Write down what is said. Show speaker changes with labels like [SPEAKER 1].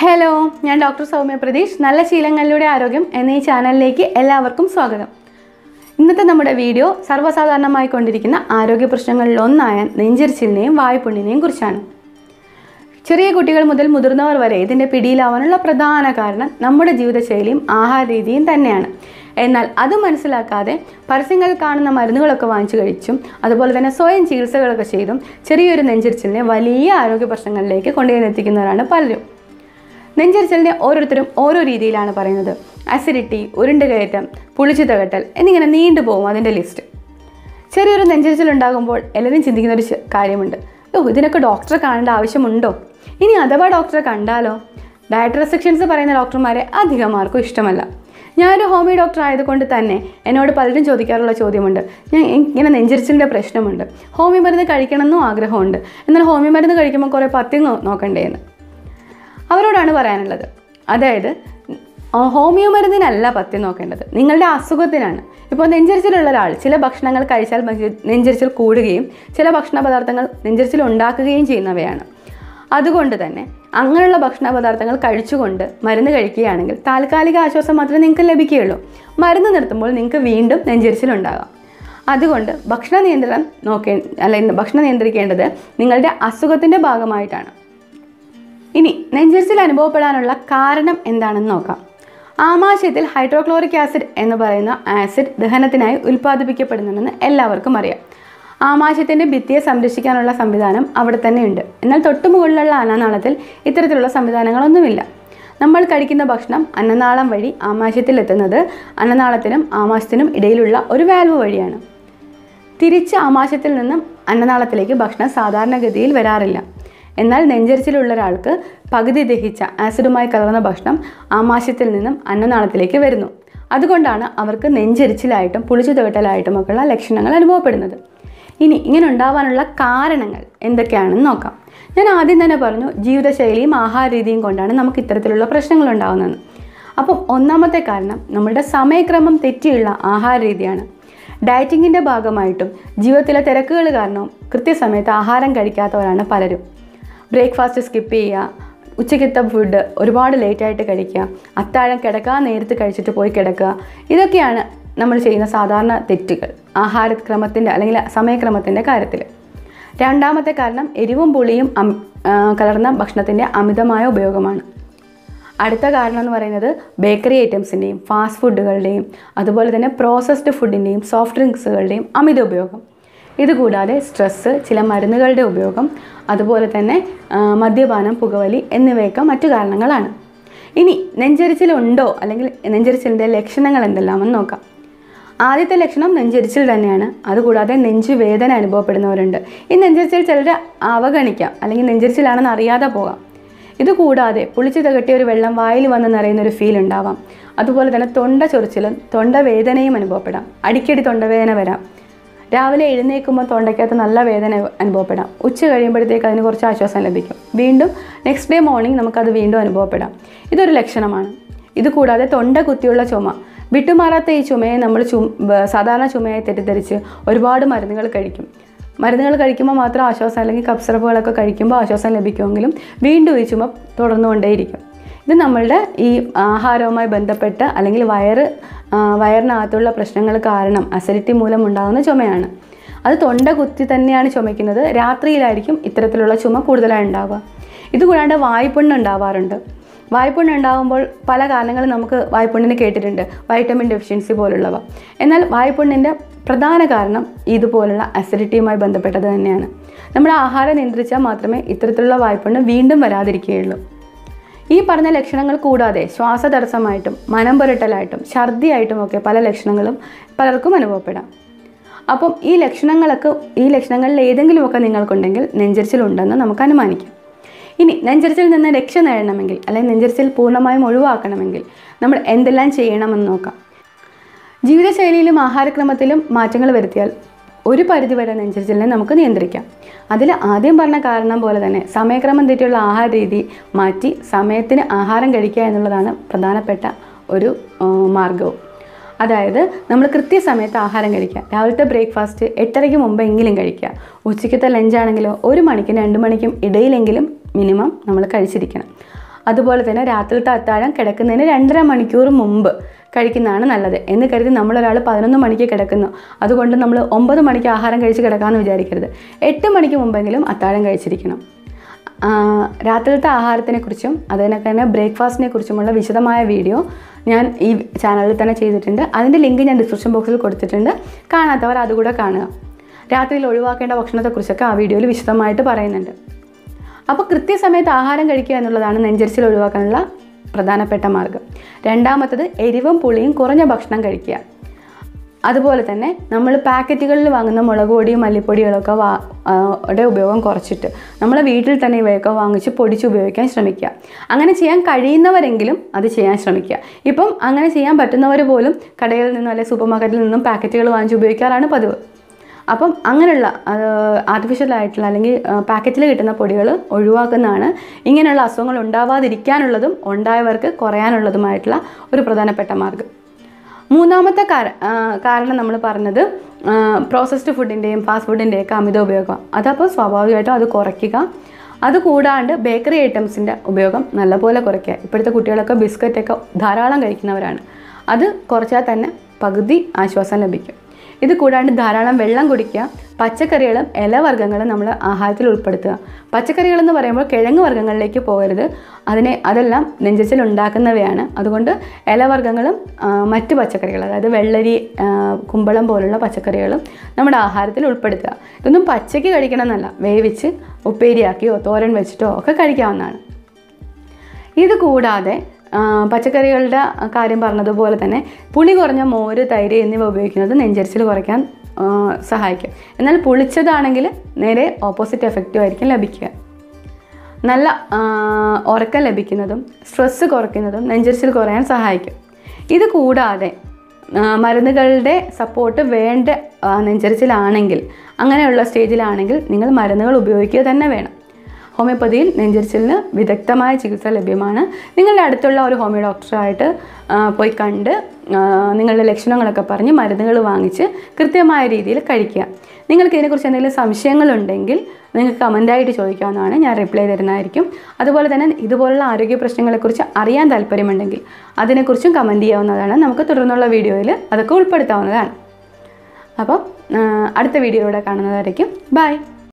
[SPEAKER 1] hello ഞാൻ doctor Soumya Pratheesh നല്ല ശീലങ്ങളിലൂടെ ആരോഗ്യം എന്ന ഈ ചാനലിലേക്ക് എല്ലാവർക്കും സ്വാഗതം ഇന്നത്തെ നമ്മുടെ വീഡിയോ സർവ്വസാധാരണമായി കൊണ്ടിരിക്കുന്ന ആരോഗ്യ പ്രശ്നങ്ങളിൽ ഒന്നായ നെഞ്ചിരിച്ചിലിനെയും വായ്പുണ്ണിനെയും കുറിച്ചാണ് ചെറിയ കുട്ടികൾ മുതൽ മുതിർന്നവർ വരെ ഇതിൻ്റെ പിടിയിലാവാനുള്ള പ്രധാന കാരണം നമ്മുടെ ജീവിതശൈലിയും ആഹാര രീതിയും തന്നെയാണ് എന്നാൽ അത് മനസ്സിലാക്കാതെ പരസ്യങ്ങളിൽ കാണുന്ന മരുന്നുകളൊക്കെ വാങ്ങിച്ചു കഴിച്ചും അതുപോലെ തന്നെ സ്വയം ചികിത്സകളൊക്കെ ചെയ്തും ചെറിയൊരു നെഞ്ചിരിച്ചിലിനെ വലിയ ആരോഗ്യ പ്രശ്നങ്ങളിലേക്ക് കൊണ്ടുവന്നെത്തിക്കുന്നവരാണ് പലരും നെഞ്ചരിച്ചലിനെ ഓരോരുത്തരും ഓരോ രീതിയിലാണ് പറയുന്നത് അസിഡിറ്റി ഉരുണ്ട് കയറ്റം പുളിച്ചു തകട്ടൽ എന്നിങ്ങനെ നീണ്ടുപോകും അതിൻ്റെ ലിസ്റ്റ് ചെറിയൊരു നെഞ്ചരിച്ചൽ ഉണ്ടാകുമ്പോൾ എല്ലാവരും ചിന്തിക്കുന്ന ഒരു ചെ- കാര്യമുണ്ട് ഓ ഇതിനൊക്കെ ഡോക്ടറെ കാണേണ്ട ആവശ്യമുണ്ടോ ഇനി അഥവാ ഡോക്ടറെ കണ്ടാലോ ഡയറ്റ് റെസ്ട്രിക്ഷൻസ് പറയുന്ന ഡോക്ടർമാരെ അധികം ആർക്കും ഇഷ്ടമല്ല ഞാനൊരു ഹോമിയോ ഡോക്ടർ ആയതുകൊണ്ട് തന്നെ എന്നോട് പലരും ചോദിക്കാറുള്ള ചോദ്യമുണ്ട് ഞാൻ ഇങ്ങനെ നെഞ്ചരിച്ചിലിൻ്റെ പ്രശ്നമുണ്ട് ഹോമിയോ മരുന്ന് കഴിക്കണമെന്നും ആഗ്രഹമുണ്ട് എന്നാൽ ഹോമിയോ മരുന്ന് കഴിക്കുമ്പോൾ കുറേ പത്തി നോ- നോക്കണ്ടേന്ന് അവരോടാണ് പറയാനുള്ളത് അതായത് ആ, ഹോമിയോ മരുന്നിനല്ല പത്തി നോക്കേണ്ടത് നിങ്ങളുടെ അസുഖത്തിനാണ് ഇപ്പോൾ നെഞ്ചരിച്ചിലുള്ള ഒരാൾ ചില ഭക്ഷണങ്ങൾ കഴിച്ചാൽ മ- നെഞ്ചരിച്ചിൽ കൂടുകയും ചില ഭക്ഷണ പദാർത്ഥങ്ങൾ നെഞ്ചരിച്ചിൽ ഉണ്ടാക്കുകയും ചെയ്യുന്നവയാണ് അതുകൊണ്ട് തന്നെ അങ്ങനെയുള്ള ഭക്ഷണ പദാർത്ഥങ്ങൾ കഴിച്ചുകൊണ്ട് മരുന്ന് കഴിക്കുകയാണെങ്കിൽ താൽക്കാലിക ആശ്വാസം മാത്രമേ നിങ്ങൾക്ക് ലഭിക്കുകയുള്ളൂ മരുന്ന് നിർത്തുമ്പോൾ നിങ്ങൾക്ക് വീണ്ടും നെഞ്ചരിച്ചിലുണ്ടാകാം അതുകൊണ്ട് ഭക്ഷണ നിയന്ത്രണം നോക്കേ അല്ല ഭക്ഷണം നിയന്ത്രിക്കേണ്ടത് നിങ്ങളുടെ അസുഖത്തിൻ്റെ ഭാഗമായിട്ടാണ് ഇനി നെഞ്ചരിച്ചിൽ അനുഭവപ്പെടാനുള്ള കാരണം എന്താണെന്ന് നോക്കാം ആമാശയത്തിൽ ഹൈഡ്രോക്ലോറിക് ആസിഡ് എന്ന് പറയുന്ന ആസിഡ് ദഹനത്തിനായി ഉൽപ്പാദിപ്പിക്കപ്പെടുന്നുണ്ടെന്ന് എല്ലാവർക്കും അറിയാം ആമാശയത്തിൻ്റെ ഭിത്തിയെ സംരക്ഷിക്കാനുള്ള സംവിധാനം അവിടെ തന്നെയുണ്ട് എന്നാൽ തൊട്ടുമുകളിലുള്ള അന്നനാളത്തിൽ ഇത്തരത്തിലുള്ള സംവിധാനങ്ങളൊന്നുമില്ല നമ്മൾ കഴിക്കുന്ന ഭക്ഷണം അന്നനാളം വഴി ആമാശയത്തിൽ എത്തുന്നത് അന്നനാളത്തിനും ആമാശയത്തിനും ഇടയിലുള്ള ഒരു വാൽവ് വഴിയാണ് തിരിച്ച് ആമാശയത്തിൽ നിന്നും അന്നനാളത്തിലേക്ക് ഭക്ഷണം സാധാരണഗതിയിൽ വരാറില്ല എന്നാൽ നെഞ്ചരിച്ചിലുള്ള ഒരാൾക്ക് പകുതി ദഹിച്ച ആസിഡുമായി കലർന്ന ഭക്ഷണം ആമാശയത്തിൽ നിന്നും അന്നനാളത്തിലേക്ക് വരുന്നു അതുകൊണ്ടാണ് അവർക്ക് നെഞ്ചരിച്ചിലായിട്ടും പുളിച്ചു തേട്ടലായിട്ടും ഒക്കെയുള്ള ലക്ഷണങ്ങൾ അനുഭവപ്പെടുന്നത് ഇനി ഇങ്ങനെ ഉണ്ടാവാനുള്ള കാരണങ്ങൾ എന്തൊക്കെയാണെന്ന് നോക്കാം ഞാൻ ആദ്യം തന്നെ പറഞ്ഞു ജീവിതശൈലിയും ആഹാര രീതിയും കൊണ്ടാണ് നമുക്ക് ഇത്തരത്തിലുള്ള പ്രശ്നങ്ങൾ ഉണ്ടാകുന്നത് അപ്പം ഒന്നാമത്തെ കാരണം നമ്മുടെ സമയക്രമം തെറ്റിയുള്ള ആഹാര രീതിയാണ് ഡയറ്റിങ്ങിൻ്റെ ഭാഗമായിട്ടും ജീവിതത്തിലെ തിരക്കുകൾ കാരണവും കൃത്യസമയത്ത് ആഹാരം കഴിക്കാത്തവരാണ് പലരും ബ്രേക്ക്ഫാസ്റ്റ് സ്കിപ്പ് ചെയ്യുക ഉച്ചക്കത്തെ ഫുഡ് ഒരുപാട് ലേറ്റായിട്ട് കഴിക്കുക അത്താഴം കിടക്കാൻ നേരത്ത് കഴിച്ചിട്ട് പോയി കിടക്കുക ഇതൊക്കെയാണ് നമ്മൾ ചെയ്യുന്ന സാധാരണ തെറ്റുകൾ ആഹാരക്രമത്തിൻ്റെ അല്ലെങ്കിൽ സമയക്രമത്തിൻ്റെ കാര്യത്തിൽ രണ്ടാമത്തെ കാരണം എരിവും പുളിയും അം- ആ, കലർന്ന ഭക്ഷണത്തിൻ്റെ അമിതമായ ഉപയോഗമാണ് അടുത്ത കാരണം എന്ന് പറയുന്നത് ബേക്കറി ഐറ്റംസിൻ്റെയും ഫാസ്റ്റ് ഫുഡുകളുടെയും അതുപോലെ തന്നെ പ്രോസസ്ഡ് ഫുഡിൻ്റെയും സോഫ്റ്റ് ഡ്രിങ്ക്സുകളുടെയും അമിത ഉപയോഗം ഇതുകൂടാതെ സ്ട്രെസ്സ് ചില മരുന്നുകളുടെ ഉപയോഗം അതുപോലെ തന്നെ ആ, മദ്യപാനം പുകവലി എന്നിവയൊക്കെ മറ്റു കാരണങ്ങളാണ് ഇനി നെഞ്ചരിച്ചിലുണ്ടോ അല്ലെങ്കിൽ നെഞ്ചരിച്ചിലിൻ്റെ ലക്ഷണങ്ങൾ എന്തെല്ലാമെന്ന് നോക്കാം ആദ്യത്തെ ലക്ഷണം നെഞ്ചരിച്ചിൽ തന്നെയാണ് അതുകൂടാതെ നെഞ്ചുവേദന അനുഭവപ്പെടുന്നവരുണ്ട് ഈ നെഞ്ചരിച്ചിൽ ചിലർ അവഗണിക്കാം അല്ലെങ്കിൽ നെഞ്ചരിച്ചിലാണെന്ന് അറിയാതെ പോകാം ഇതുകൂടാതെ പുളിച്ചു തകട്ടിയ ഒരു വെള്ളം വായിൽ വന്ന് നിറയുന്ന ഒരു ഫീൽ ഉണ്ടാവാം അതുപോലെ തന്നെ തൊണ്ട ചൊറിച്ചിലും തൊണ്ടവേദനയും അനുഭവപ്പെടാം അടിക്കടി തൊണ്ടവേദന വരാം രാവിലെ എഴുന്നേൽക്കുമ്പോൾ തൊണ്ടയ്ക്കകത്ത് നല്ല വേദന അനുഭവപ്പെടാം ഉച്ച കഴിയുമ്പോഴത്തേക്ക് അതിന് കുറച്ച് ആശ്വാസം ലഭിക്കും വീണ്ടും നെക്സ്റ്റ് ഡേ മോർണിംഗ് നമുക്കത് വീണ്ടും അനുഭവപ്പെടാം ഇതൊരു ലക്ഷണമാണ് ഇതുകൂടാതെ തൊണ്ട കുത്തിയുള്ള ചുമ വിട്ടുമാറാത്ത ഈ ചുമയെ നമ്മൾ ചു ബ- സാധാരണ ചുമയായി തെറ്റിദ്ധരിച്ച് ഒരുപാട് മരുന്നുകൾ കഴിക്കും മരുന്നുകൾ കഴിക്കുമ്പോൾ മാത്രം ആശ്വാസം അല്ലെങ്കിൽ കഫ് സിറപ്പുകളൊക്കെ കഴിക്കുമ്പോൾ ആശ്വാസം ലഭിക്കുമെങ്കിലും വീണ്ടും ഈ ചുമ തുടർന്നുകൊണ്ടേയിരിക്കും ഇത് നമ്മളുടെ ഈ ആഹാരവുമായി ബന്ധപ്പെട്ട് അല്ലെങ്കിൽ വയറ് ആ, വയറിനകത്തുള്ള പ്രശ്നങ്ങൾ കാരണം അസിഡിറ്റി മൂലം ഉണ്ടാകുന്ന ചുമയാണ് അത് തൊണ്ട കുത്തി തന്നെയാണ് ചുമയ്ക്കുന്നത് രാത്രിയിലായിരിക്കും ഇത്തരത്തിലുള്ള ചുമ കൂടുതലായി ഉണ്ടാവുക ഇതുകൂടാണ്ട് വായ്പുണ്ണ് ഉണ്ടാവാറുണ്ട് വായ്പുണ്ണ് ഉണ്ടാകുമ്പോൾ പല കാരണങ്ങളും നമുക്ക് വായ്പുണ്ണിന് കേട്ടിട്ടുണ്ട് വൈറ്റമിൻ ഡെഫിഷ്യൻസി പോലുള്ളവ എന്നാൽ വായ്പുണ്ണിൻ്റെ പ്രധാന കാരണം ഇതുപോലുള്ള അസിഡിറ്റിയുമായി ബന്ധപ്പെട്ടത് തന്നെയാണ് നമ്മുടെ ആഹാരം നിയന്ത്രിച്ചാൽ മാത്രമേ ഇത്തരത്തിലുള്ള വായ്പുണ്ണ് വീണ്ടും വരാതിരിക്കുകയുള്ളൂ ഈ പറഞ്ഞ ലക്ഷണങ്ങൾ കൂടാതെ ശ്വാസതടസ്സമായിട്ടും മനം പുരട്ടലായിട്ടും ഛർദിയായിട്ടും ഒക്കെ പല ലക്ഷണങ്ങളും പലർക്കും അനുഭവപ്പെടാം അപ്പം ഈ ലക്ഷണങ്ങളൊക്കെ ഈ ലക്ഷണങ്ങളിൽ ഏതെങ്കിലുമൊക്കെ നിങ്ങൾക്കുണ്ടെങ്കിൽ നെഞ്ചരിച്ചിലുണ്ടെന്ന് നമുക്ക് അനുമാനിക്കാം ഇനി നെഞ്ചരിച്ചിൽ നിന്ന് രക്ഷ നേടണമെങ്കിൽ അല്ലെങ്കിൽ നെഞ്ചരിച്ചിൽ പൂർണ്ണമായും ഒഴിവാക്കണമെങ്കിൽ നമ്മൾ എന്തെല്ലാം ചെയ്യണമെന്ന് നോക്കാം ജീവിതശൈലിയിലും ആഹാരക്രമത്തിലും മാറ്റങ്ങൾ വരുത്തിയാൽ ഒരു പരിധിവരെ നെഞ്ചരിച്ചിലിനെ നമുക്ക് നിയന്ത്രിക്കാം അതിൽ ആദ്യം പറഞ്ഞ കാരണം പോലെ തന്നെ സമയക്രമം തെറ്റിയുള്ള ആഹാര രീതി മാറ്റി സമയത്തിന് ആഹാരം കഴിക്കുക എന്നുള്ളതാണ് പ്രധാനപ്പെട്ട ഒരു ആ, മാർഗവും അതായത് നമ്മൾ കൃത്യസമയത്ത് ആഹാരം കഴിക്കുക രാവിലത്തെ ബ്രേക്ക്ഫാസ്റ്റ് എട്ടരയ്ക്ക് മുമ്പെങ്കിലും കഴിക്കുക ഉച്ചയ്ക്കത്തെ ലഞ്ചാണെങ്കിലോ ഒരു മണിക്കും രണ്ട് മണിക്കും ഇടയിലെങ്കിലും മിനിമം നമ്മൾ കഴിച്ചിരിക്കണം അതുപോലെ തന്നെ രാത്രിയിലത്തെ അത്താഴം കിടക്കുന്നതിന് രണ്ടര മണിക്കൂർ മുമ്പ് കഴിക്കുന്നതാണ് നല്ലത് എന്ന് കരുതി നമ്മളൊരാൾ പതിനൊന്ന് മണിക്ക് കിടക്കുന്നു അതുകൊണ്ട് നമ്മൾ ഒമ്പത് മണിക്ക് ആഹാരം കഴിച്ച് കിടക്കാമെന്ന് വിചാരിക്കരുത് എട്ട് മണിക്ക് മുമ്പെങ്കിലും അത്താഴം കഴിച്ചിരിക്കണം ആ, രാത്രിയിലത്തെ ആഹാരത്തിനെക്കുറിച്ചും അതിനൊക്കെ തന്നെ ബ്രേക്ക്ഫാസ്റ്റിനെ കുറിച്ചുമുള്ള വിശദമായ വീഡിയോ ഞാൻ ഈ ചാനലിൽ തന്നെ ചെയ്തിട്ടുണ്ട് അതിൻ്റെ ലിങ്ക് ഞാൻ ഡിസ്ക്രിപ്ഷൻ ബോക്സിൽ കൊടുത്തിട്ടുണ്ട് കാണാത്തവർ അതുകൂടെ കാണുക രാത്രിയിൽ ഒഴിവാക്കേണ്ട ഭക്ഷണത്തെക്കുറിച്ചൊക്കെ ആ വീഡിയോയിൽ വിശദമായിട്ട് പറയുന്നുണ്ട് അപ്പോൾ കൃത്യസമയത്ത് ആഹാരം കഴിക്കുക എന്നുള്ളതാണ് നെഞ്ചരിച്ചിൽ ഒഴിവാക്കാനുള്ള പ്രധാനപ്പെട്ട മാർഗം രണ്ടാമത്തത് എരിവും പുളിയും കുറഞ്ഞ ഭക്ഷണം കഴിക്കുക അതുപോലെ തന്നെ നമ്മൾ പാക്കറ്റുകളിൽ വാങ്ങുന്ന മുളക് പൊടിയും മല്ലിപ്പൊടികളൊക്കെ വാ ആ, യുടെ ഉപയോഗം കുറച്ചിട്ട് നമ്മൾ വീട്ടിൽ തന്നെ ഇവയൊക്കെ വാങ്ങിച്ച് പൊടിച്ച് ഉപയോഗിക്കാൻ ശ്രമിക്കുക അങ്ങനെ ചെയ്യാൻ കഴിയുന്നവരെങ്കിലും അത് ചെയ്യാൻ ശ്രമിക്കുക ഇപ്പം അങ്ങനെ ചെയ്യാൻ പറ്റുന്നവർ പോലും കടയിൽ നിന്നും അല്ലെങ്കിൽ സൂപ്പർ മാർക്കറ്റിൽ നിന്നും പാക്കറ്റുകൾ വാങ്ങിച്ച് ഉപയോഗിക്കാറാണ് പതിവ് അപ്പം അങ്ങനെയുള്ള ആർട്ടിഫിഷ്യൽ ആയിട്ടുള്ള അല്ലെങ്കിൽ പാക്കറ്റിൽ കിട്ടുന്ന പൊടികൾ ഒഴിവാക്കുന്നതാണ് ഇങ്ങനെയുള്ള അസുഖങ്ങൾ ഉണ്ടാവാതിരിക്കാനുള്ളതും ഉണ്ടായവർക്ക് കുറയാനുള്ളതുമായിട്ടുള്ള ഒരു പ്രധാനപ്പെട്ട മാർഗം മൂന്നാമത്തെ കാര ആ, കാരണം നമ്മൾ പറഞ്ഞത് പ്രോസസ്ഡ് ഫുഡിൻ്റെയും ഫാസ്റ്റ് ഫുഡിൻ്റെയൊക്കെ അമിത ഉപയോഗം അതപ്പോൾ സ്വാഭാവികമായിട്ടും അത് കുറയ്ക്കുക അത് കൂടാണ്ട് ബേക്കറി ഐറ്റംസിൻ്റെ ഉപയോഗം നല്ലപോലെ കുറയ്ക്കുക ഇപ്പോഴത്തെ കുട്ടികളൊക്കെ ബിസ്ക്കറ്റൊക്കെ ധാരാളം കഴിക്കുന്നവരാണ് അത് കുറച്ചാൽ തന്നെ പകുതി ആശ്വാസം ലഭിക്കും ഇത് കൂടാണ്ട് ധാരാളം വെള്ളം കുടിക്കുക പച്ചക്കറികളും ഇലവർഗ്ഗങ്ങളും നമ്മൾ ആഹാരത്തിൽ ഉൾപ്പെടുത്തുക പച്ചക്കറികൾ എന്ന് പറയുമ്പോൾ കിഴങ്ങ് വർഗ്ഗങ്ങളിലേക്ക് പോകരുത് അതിനെ അതെല്ലാം നെഞ്ചച്ചിൽ ഉണ്ടാക്കുന്നവയാണ് അതുകൊണ്ട് ഇലവർഗ്ഗങ്ങളും ആ, മറ്റ് പച്ചക്കറികൾ അതായത് വെള്ളരി ആ, കുമ്പളം പോലുള്ള പച്ചക്കറികളും നമ്മുടെ ആഹാരത്തിൽ ഉൾപ്പെടുത്തുക ഇതൊന്നും പച്ചയ്ക്ക് കഴിക്കണമെന്നല്ല വേവിച്ച് ഉപ്പേരിയാക്കിയോ തോരൻ വെച്ചിട്ടോ ഒക്കെ കഴിക്കാവുന്നതാണ് ഇത് കൂടാതെ ആ, പച്ചക്കറികളുടെ കാര്യം പറഞ്ഞതുപോലെ തന്നെ പുളി കുറഞ്ഞ മോര് തൈര് എന്നിവ ഉപയോഗിക്കുന്നത് നെഞ്ചരിച്ചിൽ കുറയ്ക്കാൻ ആ, സഹായിക്കും എന്നാൽ പുളിച്ചതാണെങ്കിൽ നേരെ ഓപ്പോസിറ്റ് എഫക്റ്റും ആയിരിക്കും ലഭിക്കുക നല്ല ആ, ഉറക്കം ലഭിക്കുന്നതും സ്ട്രെസ്സ് കുറയ്ക്കുന്നതും നെഞ്ചരിച്ചിൽ കുറയാൻ സഹായിക്കും ഇത് കൂടാതെ ആ, മരുന്നുകളുടെ സപ്പോർട്ട് വേണ്ട ആ, നെഞ്ചരിച്ചിലാണെങ്കിൽ അങ്ങനെയുള്ള സ്റ്റേജിലാണെങ്കിൽ നിങ്ങൾ മരുന്നുകൾ ഉപയോഗിക്കുക തന്നെ വേണം ഹോമിയോപ്പതിയിൽ നെഞ്ചരിച്ചിലിന് വിദഗ്ധമായ ചികിത്സ ലഭ്യമാണ് നിങ്ങളുടെ അടുത്തുള്ള ഒരു ഹോമിയോ ഡോക്ടറായിട്ട് ആ, പോയി കണ്ട് ആ, നിങ്ങളുടെ ലക്ഷണങ്ങളൊക്കെ പറഞ്ഞ് മരുന്നുകൾ വാങ്ങിച്ച് കൃത്യമായ രീതിയിൽ കഴിക്കുക നിങ്ങൾക്ക് ഇതിനെക്കുറിച്ച് എന്തെങ്കിലും സംശയങ്ങളുണ്ടെങ്കിൽ നിങ്ങൾക്ക് കമൻ്റായിട്ട് ചോദിക്കാവുന്നതാണ് ഞാൻ റിപ്ലൈ തരുന്നതായിരിക്കും അതുപോലെ തന്നെ ഇതുപോലുള്ള ആരോഗ്യ പ്രശ്നങ്ങളെക്കുറിച്ച് അറിയാൻ താല്പര്യമുണ്ടെങ്കിൽ അതിനെക്കുറിച്ചും കമൻറ്റ് ചെയ്യാവുന്നതാണ് നമുക്ക് തുടർന്നുള്ള വീഡിയോയിൽ അതൊക്കെ ഉൾപ്പെടുത്താവുന്നതാണ് അപ്പം ആ, അടുത്ത വീഡിയോയിലൂടെ കാണുന്നതായിരിക്കും ബൈ